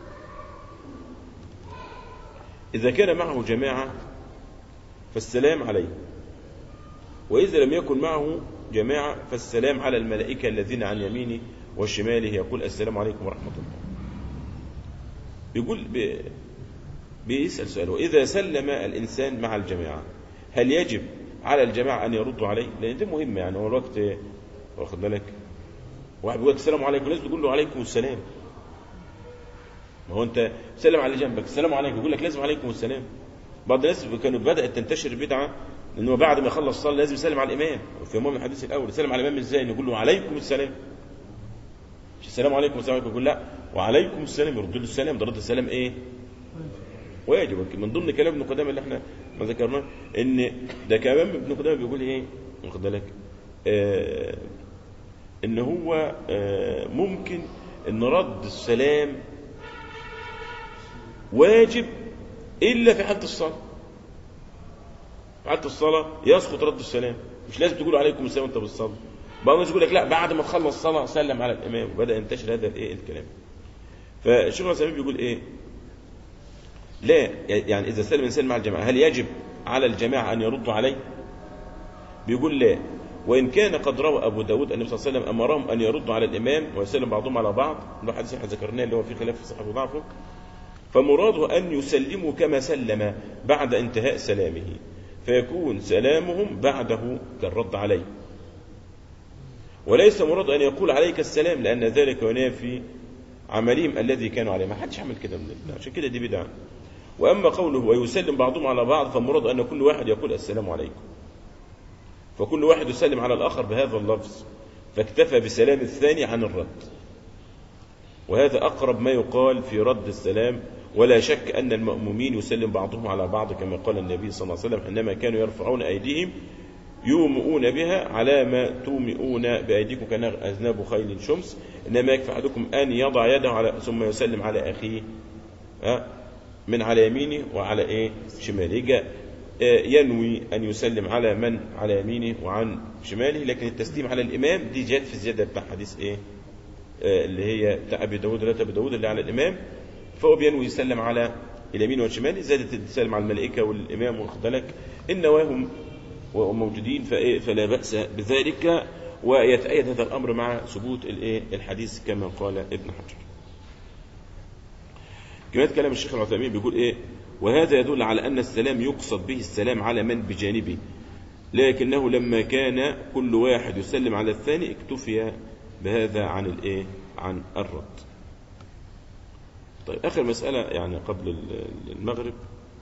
اذا كان معه جماعه فالسلام عليه واذا لم يكن معه جماعه فالسلام على الملائكه الذين عن يمينه وشماله يقول السلام عليكم ورحمه الله بيقول ب... بيسال سؤال واذا سلم الانسان مع الجماعه هل يجب على الجماعه ان يردوا عليه لان ده مهم يعني هو الوقت واخد بالك واحد بيقول لك السلام عليكم لازم تقول له عليكم السلام ما هو انت سلم على اللي جنبك السلام عليكم يقول لك لازم عليكم السلام بعض الناس كانوا بدات تنتشر بدعه ان هو بعد ما يخلص الصلاه لازم يسلم على الامام في امام الحديث الاول يسلم على الامام ازاي نقول له عليكم السلام مش السلام عليكم والسلام عليكم يقول لا وعليكم السلام يرد له السلام ده رد السلام ايه واجب من ضمن كلام ابن قدامه اللي احنا ما ذكرناه ان ده كلام ابن قدامه بيقول ايه واخد بالك آه ان هو آه ممكن ان رد السلام واجب الا في حاله الصلاه في حاله الصلاه يسقط رد السلام مش لازم تقول عليكم السلام وانت بتصلي بعض الناس يقول لك لا بعد ما تخلص الصلاه سلم على الامام وبدا ينتشر هذا الايه الكلام فالشيخ العثيمين بيقول ايه لا يعني اذا سلم الانسان مع الجماعه هل يجب على الجماعه ان يردوا عليه بيقول لا وإن كان قد روى أبو داود النبي صلى الله عليه وسلم أمرهم أن يردوا على الإمام ويسلم بعضهم على بعض ده حديث احنا ذكرناه اللي هو في خلاف في صحة وضعفه فمراده أن يسلموا كما سلم بعد انتهاء سلامه فيكون سلامهم بعده كالرد عليه وليس مراد أن يقول عليك السلام لأن ذلك ينافي عملهم الذي كانوا عليه ما حدش عمل كده من الله عشان كده دي بدعة وأما قوله ويسلم بعضهم على بعض فمراد أن كل واحد يقول السلام عليكم فكل واحد يسلم على الآخر بهذا اللفظ فاكتفى بسلام الثاني عن الرد وهذا أقرب ما يقال في رد السلام ولا شك أن المأمومين يسلم بعضهم على بعض كما قال النبي صلى الله عليه وسلم إنما كانوا يرفعون أيديهم يومئون بها على ما تومئون بأيديكم كان أذناب خيل شمس إنما يكفي أحدكم أن يضع يده على ثم يسلم على أخيه ها من على يمينه وعلى إيه شماله يجي ينوي أن يسلم على من على يمينه وعن شماله لكن التسليم على الإمام دي جاءت في الزيادة بتاع حديث إيه آه اللي هي بتاع أبي داود لا أبي داود اللي على الإمام فهو بينوي يسلم على اليمين والشمال زادت السلم على الملائكة والإمام واخد بالك إن نواهم موجودين فإيه فلا بأس بذلك ويتأيد هذا الأمر مع ثبوت الإيه الحديث كما قال ابن حجر كما كلام الشيخ العثيمين بيقول إيه وهذا يدل على أن السلام يقصد به السلام على من بجانبه لكنه لما كان كل واحد يسلم على الثاني اكتفي بهذا عن الايه عن الرد طيب اخر مسألة يعني قبل المغرب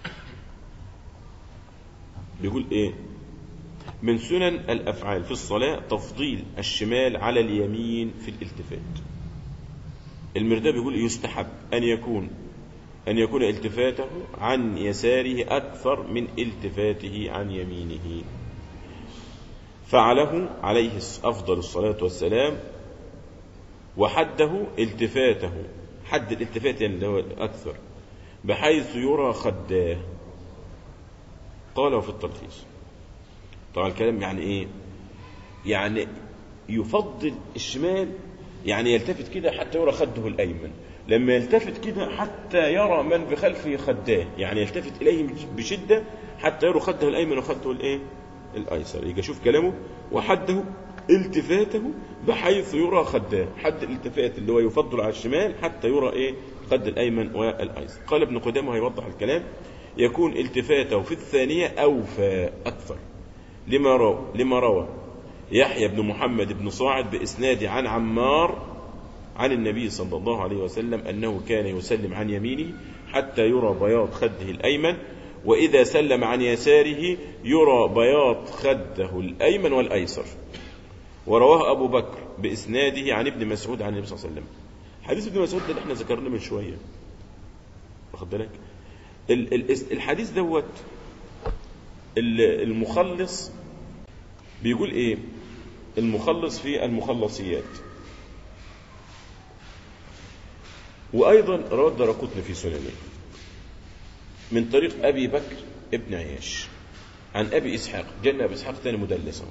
بيقول ايه من سنن الافعال في الصلاة تفضيل الشمال على اليمين في الالتفات المرداب بيقول يستحب ان يكون أن يكون التفاته عن يساره أكثر من التفاته عن يمينه فعله عليه أفضل الصلاة والسلام وحده التفاته حد الالتفات يعني اللي هو أكثر بحيث يرى خداه قاله في التلخيص طبعا الكلام يعني إيه يعني يفضل الشمال يعني يلتفت كده حتى يرى خده الأيمن لما يلتفت كده حتى يرى من بخلفه خداه يعني يلتفت إليه بشدة حتى يرى خده الأيمن وخده الإيه الأيسر يجي شوف كلامه وحده التفاته بحيث يرى خداه حد الالتفات اللي هو يفضل على الشمال حتى يرى إيه خد الأيمن والأيسر قال ابن قدامه هيوضح الكلام يكون التفاته في الثانية أوفى أكثر لما روى لما روى يحيى بن محمد بن صاعد بإسناد عن عمار عن النبي صلى الله عليه وسلم أنه كان يسلم عن يمينه حتى يرى بياض خده الأيمن وإذا سلم عن يساره يرى بياض خده الأيمن والأيسر ورواه أبو بكر بإسناده عن ابن مسعود عن النبي صلى الله عليه وسلم حديث ابن مسعود ده اللي احنا ذكرناه من شوية واخد بالك ال- ال- الحديث دوت ال- المخلص بيقول ايه المخلص في المخلصيات وايضا رواه الدرقطني في سننه من طريق ابي بكر ابن عياش عن ابي اسحاق جاءنا ابي اسحاق ثاني مدلسا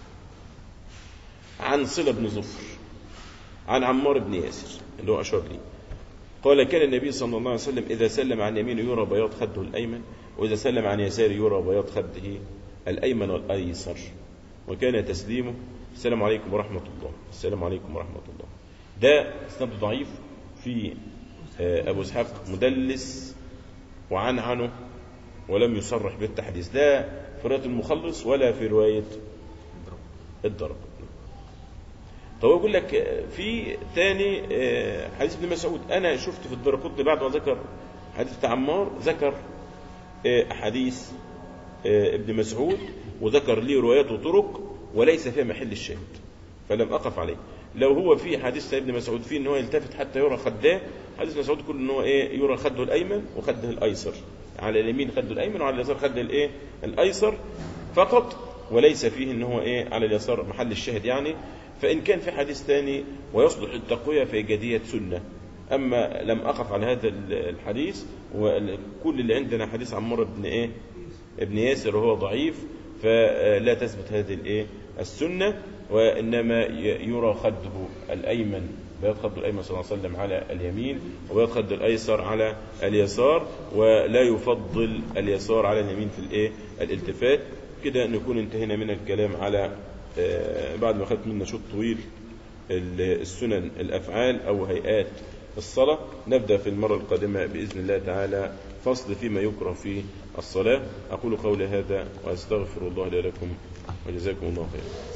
عن صله بن ظفر عن عمار بن ياسر اللي هو اشار لي قال كان النبي صلى الله عليه وسلم اذا سلم عن يمينه يرى بياض خده الايمن واذا سلم عن يساره يرى بياض خده الايمن والايسر وكان تسليمه السلام عليكم ورحمه الله السلام عليكم ورحمه الله ده اسناد ضعيف في آه، ابو اسحاق مدلس وعنعنه ولم يصرح بالتحديث ده في روايه المخلص ولا في روايه الضرب طب هو يقول لك آه، في ثاني آه، حديث ابن مسعود انا شفت في الدرقطني بعد ما ذكر حديث بتاع عمار ذكر آه، احاديث آه، ابن مسعود وذكر لي روايات وطرق وليس فيها محل الشاهد فلم اقف عليه لو هو في حديث ابن مسعود فيه ان هو يلتفت حتى يرى خداه حديث مسعود كله ان هو ايه يرى خده الايمن وخده الايسر على اليمين خده الايمن وعلى اليسار خده الايه الايسر فقط وليس فيه ان هو ايه على اليسار محل الشاهد يعني فان كان في حديث ثاني ويصلح التقويه في جديه سنه اما لم اقف على هذا الحديث وكل اللي عندنا حديث عمار بن ايه ابن ياسر وهو ضعيف فلا تثبت هذه الايه السنه وانما ي- يرى خده الايمن بياض خده الايمن صلى الله عليه وسلم على اليمين وبياض خده الايسر على اليسار ولا يفضل اليسار على اليمين في الايه الالتفات كده نكون انتهينا من الكلام على آه، بعد ما خدت منا شوط طويل ال- السنن الافعال او هيئات الصلاه نبدا في المره القادمه باذن الله تعالى فصل فيما يكره في الصلاه اقول قولي هذا واستغفر الله لي ولكم وجزاكم الله خيرا